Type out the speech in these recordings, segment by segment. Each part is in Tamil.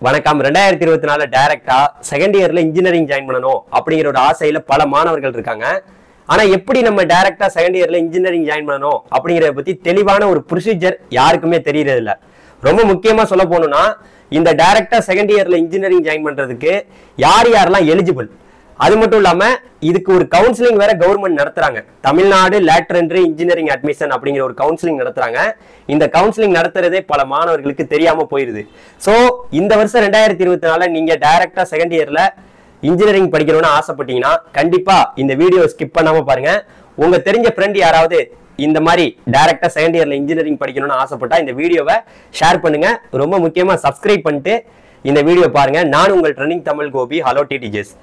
வணக்கம் ரெண்டாயிரத்தி இருபத்தி நாலு டைரக்டா செகண்ட் இயர்ல இன்ஜினியரிங் ஜாயின் பண்ணணும் அப்படிங்கிற ஒரு ஆசையில பல மாணவர்கள் இருக்காங்க ஆனா எப்படி நம்ம டைரக்டா செகண்ட் இயர்ல இன்ஜினியரிங் ஜாயின் பண்ணணும் அப்படிங்கறத பத்தி தெளிவான ஒரு ப்ரொசீஜர் யாருக்குமே தெரியறது இல்ல ரொம்ப முக்கியமா சொல்ல போனோம்னா இந்த டைரக்டா செகண்ட் இயர்ல இன்ஜினியரிங் ஜாயின் பண்றதுக்கு யார் யாரெல்லாம் எலிஜிபிள் அது மட்டும் இல்லாம இதுக்கு ஒரு கவுன்சிலிங் வேற கவர்மெண்ட் நடத்துறாங்க Tamil Nadu lateral entry engineering admission அப்படிங்கிற ஒரு கவுன்சிலிங் நடத்துறாங்க இந்த கவுன்சிலிங் நடத்துறதே பல மாணவர்களுக்கு தெரியாம போயிருது சோ இந்த வருஷம் ரெண்டாயிரத்தி இருபத்தி நாலுல நீங்க டைரக்டா செகண்ட் இயர்ல இன்ஜினியரிங் படிக்கணும்னு ஆசைப்பட்டீங்கன்னா கண்டிப்பா இந்த வீடியோ ஸ்கிப் பண்ணாம பாருங்க உங்க தெரிஞ்ச ஃப்ரெண்ட் யாராவது இந்த மாதிரி டைரக்டா செகண்ட் இயர்ல இன்ஜினியரிங் படிக்கணும்னு ஆசைப்பட்டா இந்த வீடியோவை ஷேர் பண்ணுங்க ரொம்ப முக்கியமா சப்ஸ்கிரைப் பண்ணிட்டு இந்த வீடியோ பாருங்க நான் உங்கள் ட்ரெண்டிங் தமிழ் கோபி ஹலோ டிடிஜெஸ்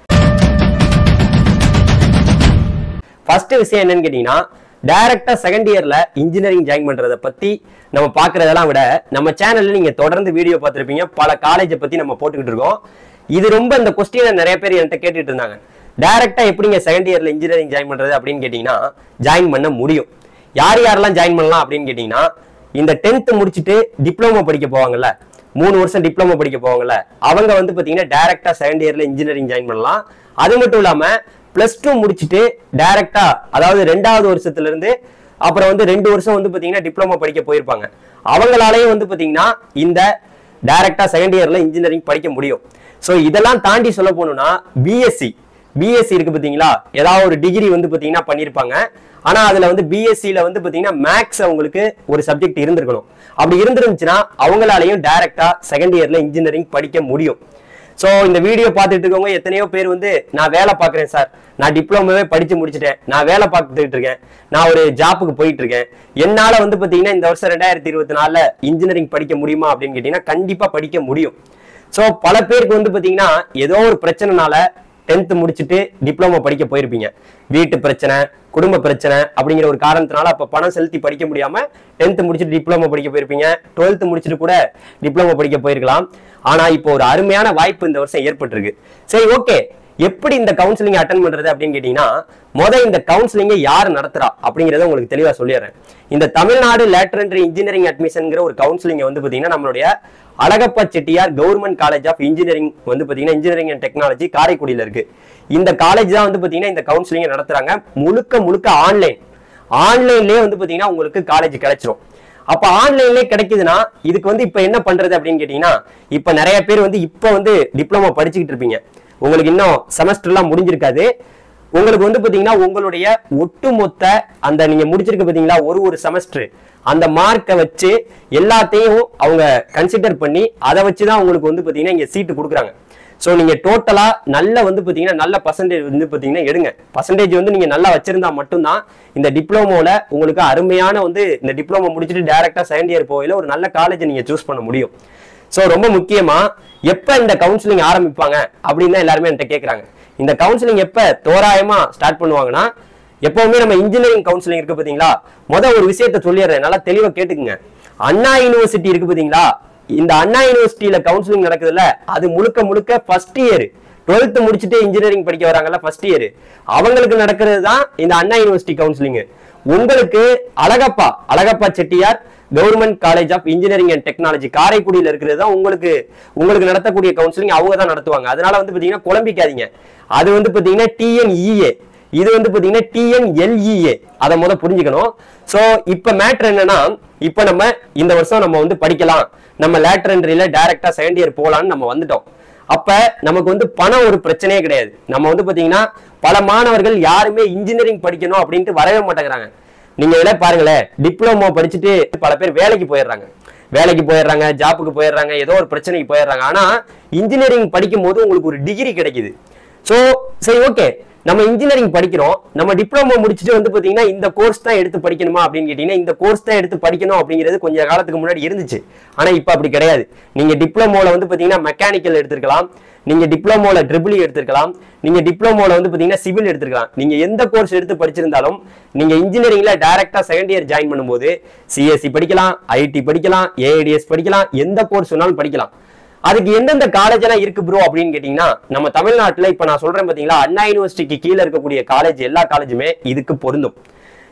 ஃபர்ஸ்ட் விஷயம் என்னன்னு கேட்டீங்கன்னா டைரக்டா செகண்ட் இயர்ல இன்ஜினியரிங் ஜாயின் பண்றத பத்தி நம்ம பாக்குறதெல்லாம் விட நம்ம சேனல்ல நீங்க தொடர்ந்து வீடியோ பார்த்திருப்பீங்க பல காலேஜை பத்தி நம்ம போட்டுக்கிட்டு இருக்கோம் இது ரொம்ப இந்த கொஸ்டினை நிறைய பேர் என்கிட்ட கேட்டுட்டு இருந்தாங்க டைரக்டா எப்படிங்க செகண்ட் இயர்ல இன்ஜினியரிங் ஜாயின் பண்றது அப்படின்னு கேட்டீங்கன்னா ஜாயின் பண்ண முடியும் யார் யாரெல்லாம் ஜாயின் பண்ணலாம் அப்படின்னு கேட்டீங்கன்னா இந்த டென்த் முடிச்சுட்டு டிப்ளமோ படிக்க போவாங்கல்ல மூணு வருஷம் டிப்ளமோ படிக்க போவாங்கல்ல அவங்க வந்து பாத்தீங்கன்னா டைரக்டா செகண்ட் இயர்ல இன்ஜினியரிங் ஜாயின் பண்ணலாம் அது மட்டும் இல்லாம பிளஸ் டூ முடிச்சுட்டு டைரக்டா அதாவது ரெண்டாவது வருஷத்துல இருந்து அப்புறம் வந்து ரெண்டு வருஷம் வந்து பாத்தீங்கன்னா டிப்ளமோ படிக்க போயிருப்பாங்க அவங்களாலேயும் வந்து பாத்தீங்கன்னா இந்த டைரக்டா செகண்ட் இயர்ல இன்ஜினியரிங் படிக்க முடியும் ஸோ இதெல்லாம் தாண்டி சொல்ல போனோம்னா பிஎஸ்சி பிஎஸ்சி இருக்கு பாத்தீங்களா ஏதாவது ஒரு டிகிரி வந்து பாத்தீங்கன்னா பண்ணியிருப்பாங்க ஆனா அதுல வந்து பிஎஸ்சியில வந்து பாத்தீங்கன்னா மேக்ஸ் அவங்களுக்கு ஒரு சப்ஜெக்ட் இருந்திருக்கணும் அப்படி இருந்திருந்துச்சுன்னா அவங்களாலையும் டைரக்டா செகண்ட் இயர்ல இன்ஜினியரிங் படிக்க முடியும் ஸோ இந்த வீடியோ பார்த்துட்டு இருக்கவங்க எத்தனையோ பேர் வந்து நான் வேலை பார்க்குறேன் சார் நான் டிப்ளமோவே படிச்சு முடிச்சிட்டேன் நான் வேலை பார்த்துட்டு இருக்கேன் நான் ஒரு ஜாப்புக்கு போயிட்டு இருக்கேன் என்னால வந்து பாத்தீங்கன்னா இந்த வருஷம் ரெண்டாயிரத்தி இருபத்தி நாலுல இன்ஜினியரிங் படிக்க முடியுமா அப்படின்னு கேட்டீங்கன்னா கண்டிப்பா படிக்க முடியும் ஸோ பல பேருக்கு வந்து பாத்தீங்கன்னா ஏதோ ஒரு பிரச்சனைனால டென்த் முடிச்சுட்டு டிப்ளமோ படிக்க போயிருப்பீங்க வீட்டு பிரச்சனை குடும்ப பிரச்சனை அப்படிங்கிற ஒரு காரணத்தினால அப்ப பணம் செலுத்தி படிக்க முடியாம டென்த் முடிச்சுட்டு டிப்ளமோ படிக்க போயிருப்பீங்க டுவெல்த் முடிச்சுட்டு கூட டிப்ளமோ படிக்க போயிருக்கலாம் ஆனா இப்போ ஒரு அருமையான வாய்ப்பு இந்த வருஷம் ஏற்பட்டிருக்கு சரி ஓகே எப்படி இந்த கவுன்சிலிங் அட்டன் பண்றது அப்படின்னு கேட்டீங்கன்னா முத இந்த கவுன்சிலிங்கை யார் நடத்துறா அப்படிங்கறத உங்களுக்கு தெளிவா சொல்லிடுறேன் இந்த தமிழ்நாடு லேட்டரன்ட்ரி இன்ஜினியரிங் அட்மிஷன்ங்கிற ஒரு கவுன்சிலிங் வந்து பாத்தீங்கன்னா நம்மளுடைய Alagappa Chettiar government college of engineering வந்து பாத்தீங்கன்னா இன்ஜினியரிங் அண்ட் டெக்னாலஜி காரைக்குடியில இருக்கு இந்த காலேஜ் தான் வந்து பாத்தீங்கன்னா இந்த கவுன்சிலிங் நடத்துறாங்க முழுக்க முழுக்க ஆன்லைன் ஆன்லைன்லயே வந்து பாத்தீங்கன்னா உங்களுக்கு காலேஜ் கிடைச்சிரும் அப்ப ஆன்லைன்லயே கிடைக்குதுன்னா இதுக்கு வந்து இப்ப என்ன பண்றது அப்படின்னு கேட்டீங்கன்னா இப்ப நிறைய பேர் வந்து இப்ப வந்து டிப்ளமோ படிச்சுக்கிட்டு இருப்பீங்க உங்களுக்கு இன்னும் செமஸ்டர்லாம் முடிஞ்சிருக்காது உங்களுக்கு வந்து பாத்தீங்கன்னா உங்களுடைய ஒட்டுமொத்த அந்த நீங்க முடிச்சிருக்க பாத்தீங்களா ஒரு ஒரு செமஸ்டர் அந்த மார்க்கை வச்சு எல்லாத்தையும் அவங்க கன்சிடர் பண்ணி அதை வச்சுதான் உங்களுக்கு வந்து பாத்தீங்கன்னா இங்க சீட்டு கொடுக்குறாங்க ஸோ நீங்க டோட்டலா நல்ல வந்து பாத்தீங்கன்னா நல்ல பர்சன்டேஜ் வந்து பாத்தீங்கன்னா எடுங்க பர்சன்டேஜ் வந்து நீங்க நல்லா வச்சிருந்தா மட்டும்தான் இந்த டிப்ளமோல உங்களுக்கு அருமையான வந்து இந்த டிப்ளமோ முடிச்சுட்டு டைரக்டா செகண்ட் இயர் போகையில ஒரு நல்ல காலேஜ் நீங்க சூஸ் பண்ண முடியும் ஸோ ரொம்ப முக்கியமா எப்ப இந்த கவுன்சிலிங் ஆரம்பிப்பாங்க அப்படின்னு தான் எல்லாருமே என்கிட்ட கேட்கறாங்க இந்த கவுன்சிலிங் எப்ப தோராயமா ஸ்டார்ட் பண்ணுவாங்கன்னா எப்பவுமே நம்ம இன்ஜினியரிங் கவுன்சிலிங் இருக்கு பாத்தீங்களா முத ஒரு விஷயத்த சொல்லிடுறேன் நல்லா தெளிவா கேட்டுக்குங்க அண்ணா யூனிவர்சிட்டி இருக்கு பாத்தீங்களா இந்த அண்ணா யூனிவர்சிட்டியில கவுன்சிலிங் நடக்குதுல்ல அது முழுக்க முழுக்க ஃபர்ஸ்ட் இயர் டுவெல்த் முடிச்சுட்டு இன்ஜினியரிங் படிக்க வராங்கல்ல ஃபர்ஸ்ட் இயர் அவங்களுக்கு நடக்கிறது தான் இந்த அண்ணா யூனிவர்சிட்டி கவுன்சிலிங் உங்களுக்கு Alagappa Alagappa Chettiar government college of engineering and technology காரைக்குடியில இருக்கிறது தான் உங்களுக்கு உங்களுக்கு நடத்தக்கூடிய கவுன்சிலிங் அவங்க தான் நடத்துவாங்க அதனால வந்து பாத்தீங்கன்னா குழம்பிக்காதீங்க அது வந்து பாத்தீங்கன்னா டிஎன்இஏ இது வந்து பாத்தீங்கன்னா டிஎன்எல்இஏ அதை முத புரிஞ்சுக்கணும் சோ இப்ப மேட்ரு என்னன்னா இப்ப நம்ம இந்த வருஷம் நம்ம வந்து படிக்கலாம் நம்ம லேட்டர் என்ட்ரியில டைரக்டா செகண்ட் இயர் போலாம்னு நம்ம வந்துட்டோம் அப்ப நமக்கு வந்து பணம் ஒரு பிரச்சனையே கிடையாது நம்ம வந்து பாத்தீங்கன்னா பல மாணவர்கள் யாருமே இன்ஜினியரிங் படிக்கணும் அப்படின்ட்டு வரவே மாட்டேங்கிறாங்க நீங்க இதெல்லாம் பாருங்களேன் டிப்ளமோ படிச்சுட்டு பல பேர் வேலைக்கு போயிடுறாங்க வேலைக்கு போயிடுறாங்க ஜாப்புக்கு போயிடுறாங்க ஏதோ ஒரு பிரச்சனைக்கு போயிடுறாங்க ஆனா இன்ஜினியரிங் படிக்கும் போது உங்களுக்கு ஒரு டிகிரி கிடைக்குது சோ சரி ஓகே நம்ம இன்ஜினியரிங் படிக்கிறோம் நம்ம டிப்ளமோ முடிச்சுட்டு வந்து பாத்தீங்கன்னா இந்த கோர்ஸ் தான் எடுத்து படிக்கணுமா அப்படின்னு கேட்டீங்கன்னா இந்த கோர்ஸ் தான் எடுத்து படிக்கணும் அப்படிங்கிறது கொஞ்சம் காலத்துக்கு முன்னாடி இருந்துச்சு ஆனா இப்ப அப்படி கிடையாது நீங்க டிப்ளமோல வந்து பாத்தீங்கன்னா மெக்கானிக்கல் எடுத்திருக்கலாம் நீங்க டிப்ளமோல ட்ரிபிள் எடுத்திருக்கலாம் நீங்க டிப்ளமோல வந்து பாத்தீங்கன்னா சிவில் எடுத்திருக்கலாம் நீங்க எந்த கோர்ஸ் எடுத்து படிச்சிருந்தாலும் நீங்க இன்ஜினியரிங்ல டைரக்டா செகண்ட் இயர் ஜாயின் பண்ணும்போது சிஎஸ்சி படிக்கலாம் ஐடி படிக்கலாம் ஏஐடிஎஸ் படிக்கலாம் எந்த கோர்ஸ் வேணாலும் படிக்கலாம் அதுக்கு எந்தெந்த காலேஜ் எல்லாம் இருக்கு ப்ரோ அப்படின்னு கேட்டீங்கன்னா நம்ம தமிழ்நாட்டுல இப்ப நான் சொல்றேன் பாத்தீங்களா அண்ணா யூனிவர்சிட்டிக்கு கீழே இருக்கக்கூடிய காலேஜ் எல்லா காலேஜுமே இதுக்கு பொருந்தும்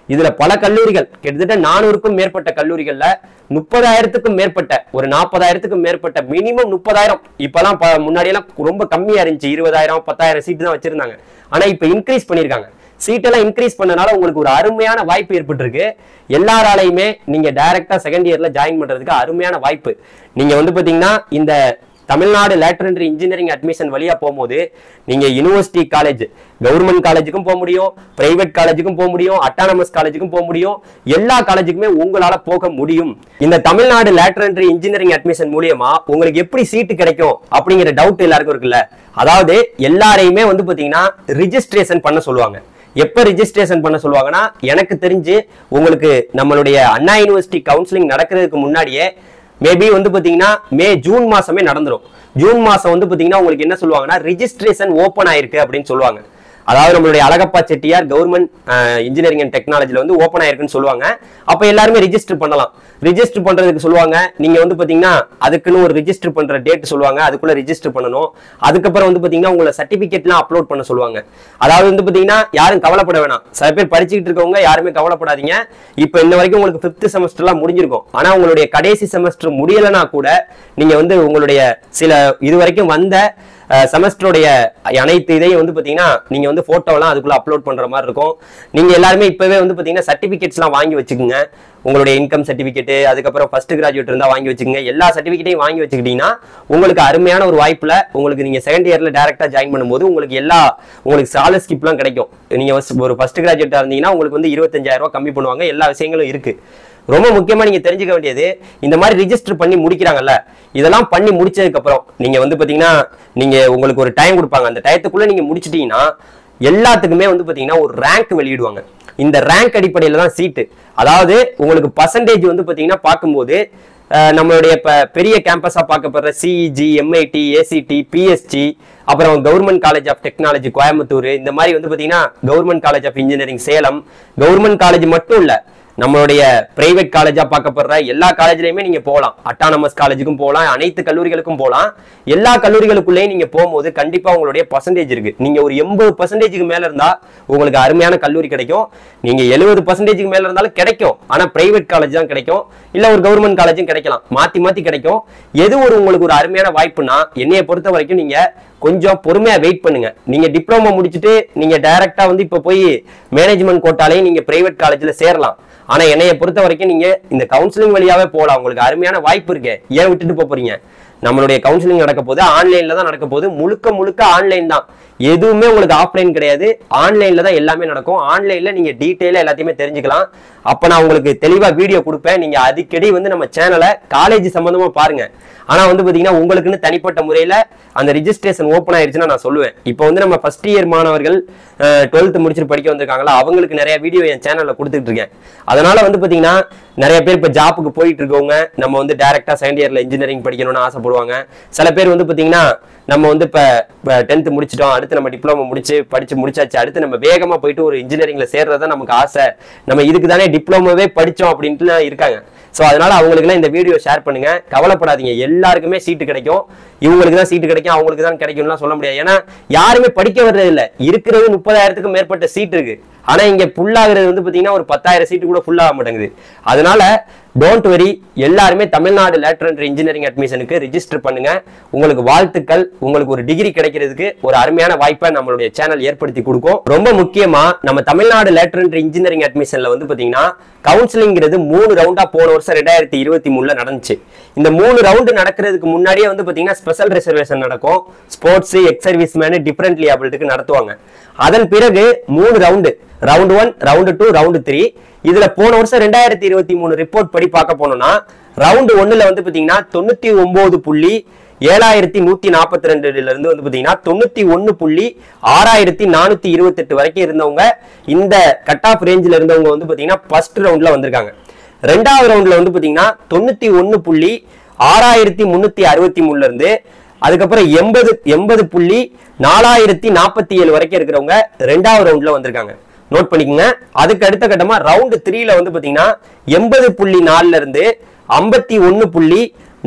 இதுல பல கல்லூரிகள் கிட்டத்தட்ட நானூறுக்கும் மேற்பட்ட கல்லூரிகள்ல முப்பதாயிரத்துக்கும் மேற்பட்ட ஒரு நாற்பதாயிரத்துக்கும் மேற்பட்ட மினிமம் முப்பதாயிரம் இப்பெல்லாம் ப- முன்னாடியெல்லாம் ரொம்ப கம்மியா இருந்துச்சு இருபதாயிரம் பத்தாயிரம் சீட்டு தான் வச்சிருந்தாங்க ஆனா இப்ப இன்க்ரீஸ் பண்ணிருக்காங்க சீட்டெல்லாம் இன்க்ரீஸ் பண்ணனால உங்களுக்கு ஒரு அருமையான வாய்ப்பு ஏற்பட்டிருக்கு எல்லாராலையுமே நீங்க டைரக்டா செகண்ட் இயர்ல ஜாயின் பண்றதுக்கு அருமையான வாய்ப்பு நீங்க வந்து பாத்தீங்கன்னா இந்த தமிழ்நாடு லேட்டரன்ட்ரி இன்ஜினியரிங் அட்மிஷன் வழியா போகும்போது நீங்க யுனிவர்சிட்டி காலேஜ் கவர்மெண்ட் காலேஜுக்கும் போக முடியும் பிரைவேட் காலேஜுக்கும் போக முடியும் அட்டானமஸ் காலேஜுக்கும் போக முடியும் எல்லா காலேஜுக்குமே உங்களால போக முடியும் இந்த தமிழ்நாடு லேட்டரன்ட்ரி இன்ஜினியரிங் அட்மிஷன் மூலியமா உங்களுக்கு எப்படி சீட்டு கிடைக்கும் அப்படிங்கிற டவுட் எல்லாருக்கும் இருக்குல்ல அதாவது எல்லாரையுமே வந்து பாத்தீங்கன்னா ரிஜிஸ்ட்ரேஷன் பண்ண சொல்லுவாங்க எப்ப ரிஜிஸ்ட்ரேஷன் பண்ண சொல்லுவாங்கன்னா எனக்கு தெரிஞ்சு உங்களுக்கு நம்மளுடைய அண்ணா யூனிவர்சிட்டி கவுன்சிலிங் நடக்கிறதுக்கு முன்னாடியே மேபி வந்து பாத்தீங்கன்னா மே ஜூன் மாசமே நடந்துரும் ஜூன் மாசம் வந்து பாத்தீங்கன்னா உங்களுக்கு என்ன சொல்லுவாங்கன்னா ரிஜிஸ்ட்ரேஷன் ஓபன் ஆயிருக்கு அப்படின்னு சொல்லுவாங்க அதாவது நம்மளுடைய Alagappa Chettiar government engineering and டெக்னாலஜில வந்து ஓப்பன் ஆயிருக்குன்னு சொல்லுவாங்க அப்ப எல்லாருமே ரிஜிஸ்டர் பண்ணலாம் ரிஜிஸ்டர் பண்றதுக்கு சொல்லுவாங்க நீங்க வந்து பாத்தீங்கன்னா அதுக்குன்னு ஒரு ரிஜிஸ்டர் பண்ற டேட் சொல்லுவாங்க அதுக்குள்ள ரிஜிஸ்டர் பண்ணணும் அதுக்கப்புறம் வந்து பாத்தீங்கன்னா உங்களை சர்டிபிகேட்லாம் அப்லோட் பண்ண சொல்லுவாங்க அதாவது வந்து பாத்தீங்கன்னா யாரும் கவலைப்பட வேணாம் சில பேர் படிச்சுக்கிட்டு இருக்கவங்க யாருமே கவலைப்படாதீங்க இப்ப இன்ன வரைக்கும் உங்களுக்கு ஃபிஃப்த் செமஸ்டர்லாம் முடிஞ்சிருக்கும் ஆனா உங்களுடைய கடைசி செமஸ்டர் முடியலனா கூட நீங்க வந்து உங்களுடைய சில இது வரைக்கும் வந்த செமஸ்டருடைய அனைத்து இதையும் வந்து பாத்தீங்கன்னா நீங்க வந்து போட்டோலாம் அதுக்குள்ள அப்லோட் பண்ற மாதிரி இருக்கும் நீங்க எல்லாருமே இப்பவே வந்து பாத்தீங்கன்னா சர்டிபிகேட்ஸ்லாம் வாங்கி வச்சுக்கோங்க உங்களுடைய இன்கம் சர்டிபிகேட் அதுக்கப்புறம் ஃபர்ஸ்ட் கிராஜுவேட் இருந்தா வாங்கி வச்சுக்கோங்க எல்லா சர்டிபிகேட்டையும் வாங்கி வச்சுக்கிட்டீங்கன்னா உங்களுக்கு அருமையான ஒரு வாய்ப்புல உங்களுக்கு நீங்க செகண்ட் இயர்ல டேரக்டா ஜாயின் பண்ணும்போது உங்களுக்கு எல்லா உங்களுக்கு ஸ்காலர்ஷிப்லாம் கிடைக்கும் நீங்க first- ஒரு ஃபர்ஸ்ட் கிராஜுவேட்டா இருந்தீங்கன்னா உங்களுக்கு வந்து இருபத்தஞ்சாயிரம் ரூபாய் கம்மி பண்ணுவாங்க எல்லா விஷயங்களும் இருக்கு ரொம்ப முக்கியமா நீங்க தெரிஞ்சுக்க வேண்டியது இந்த மாதிரி ரிஜிஸ்டர் பண்ணி முடிக்கிறாங்கல்ல இதெல்லாம் பண்ணி முடிச்சதுக்கு அப்புறம் நீங்க வந்து பாத்தீங்கன்னா நீங்க உங்களுக்கு ஒரு டைம் கொடுப்பாங்க அந்த டயத்துக்குள்ள நீங்க முடிச்சிட்டீங்கன்னா எல்லாத்துக்குமே வந்து பாத்தீங்கன்னா ஒரு ரேங்க் வெளியிடுவாங்க இந்த ரேங்க் அடிப்படையில தான் சீட்டு அதாவது உங்களுக்கு பர்சன்டேஜ் வந்து பாத்தீங்கன்னா பார்க்கும்போது அஹ், நம்மளுடைய இப்ப பெரிய கேம்பஸா பார்க்கப்படுற சிஇஜி எம்ஐடி ஏசிடி பிஎஸ்ஜி அப்புறம் government college of technology Coimbatore இந்த மாதிரி வந்து பாத்தீங்கன்னா government college of engineering Salem government college மட்டும் இல்ல நம்மளுடைய பிரைவேட் காலேஜா பார்க்கப்படுற எல்லா காலேஜ்லயுமே நீங்க போகலாம் அட்டானமஸ் காலேஜுக்கும் போகலாம் அனைத்து கல்லூரிகளுக்கும் போகலாம் எல்லா கல்லூரிகளுக்குள்ளேயும் நீங்க போகும்போது கண்டிப்பா உங்களுடைய பர்சன்டேஜ் இருக்கு நீங்க ஒரு எண்பது பர்சன்டேஜுக்கு மேல இருந்தா உங்களுக்கு அருமையான கல்லூரி கிடைக்கும் நீங்க எழுபது பர்சன்டேஜுக்கு மேல இருந்தாலும் கிடைக்கும் ஆனா பிரைவேட் காலேஜ் தான் கிடைக்கும் இல்ல ஒரு கவர்மெண்ட் காலேஜும் கிடைக்கலாம் மாத்தி மாத்தி கிடைக்கும் எது ஒரு உங்களுக்கு ஒரு அருமையான வாய்ப்புனா என்னைய பொறுத்த வரைக்கும் நீங்க கொஞ்சம் பொறுமையா வெயிட் பண்ணுங்க நீங்க டிப்ளமோ முடிச்சுட்டு நீங்க டைரக்டா வந்து இப்ப போய் மேனேஜ்மெண்ட் கோட்டாலையும் நீங்க பிரைவேட் காலேஜ்ல சேரலாம் ஆனா என்னைய பொறுத்த வரைக்கும் நீங்க இந்த கவுன்சிலிங் வழியாவே போகலாம் உங்களுக்கு அருமையான வாய்ப்பு இருக்கு ஏன் விட்டுட்டு போப் போறீங்க நம்மளுடைய கவுன்சிலிங் நடக்க போது ஆன்லைன்ல தான் நடக்க போகுது முழுக்க முழுக்க ஆன்லைன் தான் எதுவுமே உங்களுக்கு ஆஃப்லைன் கிடையாது ஆன்லைன்ல தான் எல்லாமே நடக்கும் ஆன்லைன்ல நீங்க டீட்டெயிலா எல்லாத்தையுமே தெரிஞ்சுக்கலாம் அப்ப நான் உங்களுக்கு தெளிவா வீடியோ கொடுப்பேன் நீங்க அடிக்கடி வந்து நம்ம சேனலை காலேஜ் சம்பந்தமா பாருங்க ஆனா வந்து பாத்தீங்கன்னா உங்களுக்குன்னு தனிப்பட்ட முறையில அந்த ரிஜிஸ்ட்ரேஷன் ஓப்பன் ஆயிருச்சுன்னா நான் சொல்லுவேன் இப்போ வந்து நம்ம ஃபர்ஸ்ட் இயர் மாணவர்கள் டுவெல்த் முடிச்சுட்டு படிக்க வந்திருக்காங்களா அவங்களுக்கு நிறைய வீடியோ என் சேனல்ல கொடுத்துட்டு இருக்கேன் அதனால வந்து பாத்தீங்கன்னா நிறைய பேர் இப்ப ஜாப்புக்கு போயிட்டு இருக்கவங்க நம்ம வந்து டைரக்டா செகண்ட் இயர்ல இன்ஜினியரிங் படிக்கணும்னு ஆசைப்படுவாங்க சில பேர் வந்து பாத்தீங்கன்னா நம்ம வந்து இப்ப டென்த் முடிச்சிட்டோம் அடுத்து நம்ம டிப்ளமோ முடிச்சு படிச்சு முடிச்சாச்சு அடுத்து நம்ம வேகமா போயிட்டு ஒரு இன்ஜினியரிங்ல சேர்றதா நமக்கு ஆசை நம்ம இதுக்கு தானே டிப்ளமோவே படிச்சோம் அப்படின்ட்டு இருக்காங்க ஸோ அதனால அவங்களுக்குலாம் இந்த வீடியோ ஷேர் பண்ணுங்க கவலைப்படாதீங்க எல்லாருக்குமே சீட்டு கிடைக்கும் இவங்களுக்கு தான் சீட்டு கிடைக்கும் அவங்களுக்கு தான் கிடைக்கும்லாம் சொல்ல முடியாது ஏன்னா யாருமே படிக்க வர்றது இல்ல இருக்கிறது முப்பதாயிரத்துக்கும் மேற்பட்ட சீட் இருக்கு ஆனா இங்க full ஆகுறது வந்து பாத்தீங்கன்னா ஒரு பத்தாயிரம் சீட்டு கூட full ஆக மாட்டேங்குது அதனால டோன்ட் வெரி எல்லாருமே தமிழ்நாடு லேட்டரன்ட் இன்ஜினியரிங் அட்மிஷனுக்கு ரிஜிஸ்டர் பண்ணுங்க உங்களுக்கு வாழ்த்துக்கள் உங்களுக்கு ஒரு டிகிரி கிடைக்கிறதுக்கு ஒரு அருமையான வாய்ப்பை நம்மளுடைய சேனல் ஏற்படுத்தி கொடுக்கும் ரொம்ப முக்கியமா நம்ம தமிழ்நாடு லேட்டரன்ட் இன்ஜினியரிங் அட்மிஷன்ல வந்து பாத்தீங்கன்னா கவுன்சிலிங்கிறது மூணு ரவுண்டா போன வருஷம் ரெண்டாயிரத்தி இருபத்தி மூணுல நடந்துச்சு இந்த மூணு ரவுண்டு நடக்கிறதுக்கு முன்னாடியே வந்து பாத்தீங்கன்னா ஸ்பெஷல் ரிசர்வேஷன் நடக்கும் sports ex service men differently ஆபிலிட்டிக்கு நடத்துவாங்க அதன் பிறகு மூணு round round one round two round three இதுல போன வருஷம் ரெண்டாயிரத்தி இருபத்தி மூணு ரிப்போர்ட் படி பார்க்க போனோம்னா ரவுண்டு ஒண்ணுல வந்து பாத்தீங்கன்னா தொண்ணூத்தி ஒன்பது புள்ளி ஏழாயிரத்தி நூத்தி நாற்பத்தி ரெண்டுல இருந்து வந்து பாத்தீங்கன்னா தொண்ணூத்தி ஒன்னு புள்ளி ஆறாயிரத்தி நானூத்தி இருபத்தெட்டு வரைக்கும் இருந்தவங்க இந்த கட் ஆஃப் ரேஞ்சில் இருந்தவங்க வந்து பாத்தீங்கன்னா ஃபர்ஸ்ட் ரவுண்ட்ல வந்திருக்காங்க ரெண்டாவது ரவுண்ட்ல வந்து பாத்தீங்கன்னா தொண்ணூத்தி ஒன்னு புள்ளி ஆறாயிரத்தி முன்னூத்தி அறுபத்தி மூணுல இருந்து அதுக்கப்புறம் எண்பது எண்பது புள்ளி நாலாயிரத்தி நாற்பத்தி ஏழு வரைக்கும் இருக்கிறவங்க ரெண்டாவது ரவுண்ட்ல வந்திருக்காங்க நோட் பண்ணிக்கோங்க அதுக்கு அடுத்த கட்டமா ரவுண்டு த்ரீல வந்து பாத்தீங்கன்னா எண்பது புள்ளி நாலுல இருந்து ஐம்பத்தி ஒன்னு புள்ளி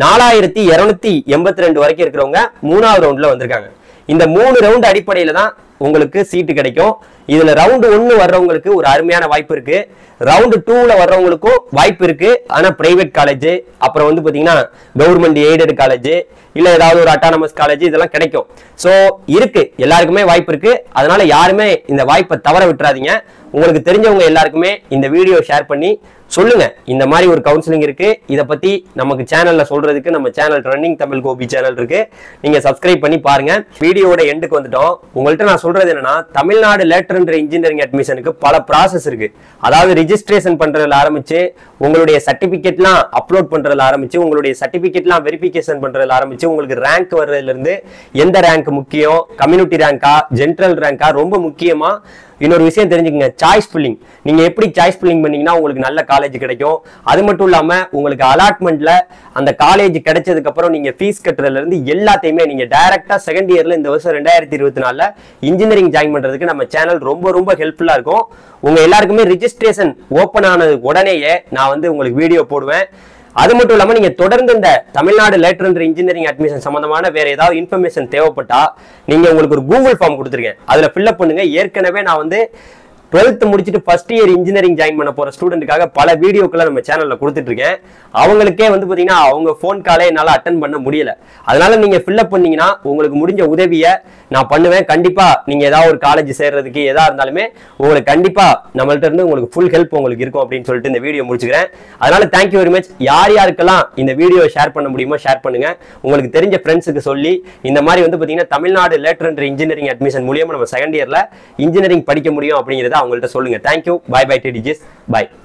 நாலாயிரத்தி இருநூத்தி எண்பத்தி ரெண்டு வரைக்கும் இருக்கிறவங்க மூணாவது ரவுண்ட்ல வந்திருக்காங்க இந்த மூணு ரவுண்ட் அடிப்படையில தான் உங்களுக்கு சீட்டு கிடைக்கும் இதுல ரவுண்டு ஒன்னு வர்றவங்களுக்கு ஒரு அருமையான வாய்ப்பு இருக்கு ரவுண்டு டூல வர்றவங்களுக்கும் வாய்ப்பு இருக்கு ஆனா பிரைவேட் காலேஜ் அப்புறம் வந்து பாத்தீங்கன்னா கவர்மெண்ட் எய்டட் காலேஜ் இல்ல ஏதாவது ஒரு அட்டானமஸ் காலேஜ் இதெல்லாம் கிடைக்கும் சோ இருக்கு எல்லாருக்குமே வாய்ப்பு இருக்கு அதனால யாருமே இந்த வாய்ப்பை தவற விட்டுறாதீங்க உங்களுக்கு தெரிஞ்சவங்க எல்லாருக்குமே இந்த வீடியோ ஷேர் பண்ணி சொல்லுங்க இந்த மாதிரி ஒரு கவுன்சிலிங் இருக்கு இத பத்தி நமக்கு சேனல்ல சொல்றதுக்கு நம்ம channel running Tamil Gopi channel இருக்கு நீங்க சப்ஸ்கிரைப் பண்ணி பாருங்க வீடியோட எண்டுக்கு வந்துட்டோம் உங்கள்ட்ட நான் சொல்றது என்னன்னா தமிழ்நாடு லேட்டர் இன்ஜினியரிங் அட்மிஷனுக்கு பல ப்ராசஸ் இருக்கு அதாவது ரிஜிஸ்ட்ரேஷன் பண்றதுல ஆரம்பிச்சு உங்களுடைய சர்டிபிகேட்லாம் அப்லோட் பண்றதுல ஆரம்பிச்சு உங்களுடைய சர்டிபிகேட்லாம் வெரிஃபிகேஷன் பண்றதுல ஆரம்பிச்சு உங்களுக்கு ரேங்க் வர்றதுல இருந்து எந்த ரேங்க் முக்கியம் கம்யூனிட்டி ரேங்கா ஜென்ரல் ரேங்கா ரொம்ப முக்கியமா இன்னொரு விஷயம் தெரிஞ்சுக்கங்க சாய்ஸ் ஃபில்லிங் நீங்க எப்படி சாய்ஸ் ஃபில்லிங் பண்ணீங்கன்னா உங்களுக்கு நல்ல காலேஜ் கிடைக்கும் அது மட்டும் இல்லாம உங்களுக்கு அலாட்மெண்ட்ல அந்த காலேஜ் கிடைச்சதுக்கு அப்புறம் நீங்க ஃபீஸ் கட்டுறதுல இருந்து எல்லாத்தையுமே நீங்க டைரக்டா செகண்ட் இயர்ல இந்த வருஷம் ரெண்டாயிரத்தி இருபத்தி நாலுல இன்ஜினியரிங் ஜாயின் பண்றதுக்கு நம்ம சேனல் ரொம்ப ரொம்ப ஹெல்ப்ஃபுல்லா இருக்கும் உங்க எல்லாருக்குமே ரிஜிஸ்ட்ரேஷன் ஓப்பன் ஆனது உடனேயே நான் வந்து உங்களுக்கு வீடியோ போடுவேன் அது மட்டும் இல்லாம நீங்க தொடர்ந்து இந்த தமிழ்நாடு லேட்டர் இன்ஜினியரிங் அட்மிஷன் சம்பந்தமான வேற ஏதாவது இன்ஃபர்மேஷன் தேவைப்பட்டா நீங்க உங்களுக்கு ஒரு கூகுள் ஃபார்ம் கொடுத்துருக்கேன் அதுல ஃபில்அப் பண்ணுங்க ஏற்கனவே நான் வந்து டுவெல்த் முடிச்சுட்டு ஃபர்ஸ்ட் இயர் இன்ஜினியரிங் ஜாயின் பண்ண போற ஸ்டூடெண்ட்டுக்காக பல வீடியோக்களை நம்ம சேனல்ல கொடுத்துட்டு இருக்கேன் அவங்களுக்கே வந்து பாத்தீங்கன்னா அவங்க ஃபோன் காலே என்னால அட்டன் பண்ண முடியல அதனால நீங்க ஃபில்அப் பண்ணீங்கன்னா உங்களுக்கு முடிஞ்ச உதவியை நான் பண்ணுவேன் கண்டிப்பா நீங்க ஏதாவது ஒரு காலேஜ் சேர்றதுக்கு எதா இருந்தாலுமே உங்களுக்கு கண்டிப்பா நம்மள்ட்ட இருந்து உங்களுக்கு ஃபுல் ஹெல்ப் உங்களுக்கு இருக்கும் அப்படின்னு சொல்லிட்டு இந்த வீடியோ முடிச்சுக்கிறேன் அதனால தேங்க்யூ வெரி மச் யார் யாருக்கெல்லாம் இந்த வீடியோ ஷேர் பண்ண முடியுமோ ஷேர் பண்ணுங்க உங்களுக்கு தெரிஞ்ச ஃப்ரெண்ட்ஸுக்கு சொல்லி இந்த மாதிரி வந்து பாத்தீங்கன்னா தமிழ்நாடு லேட்டர் இன்ஜினியரிங் அட்மிஷன் மூலியமா நம்ம செகண்ட் இயர்ல இன்ஜினியரிங் படிக்க முடியும் அப்படிங்கறத அவங்கள்ட்ட சொல்லுங்க தேங்க்யூ பை பை டி டிஜிஸ் பை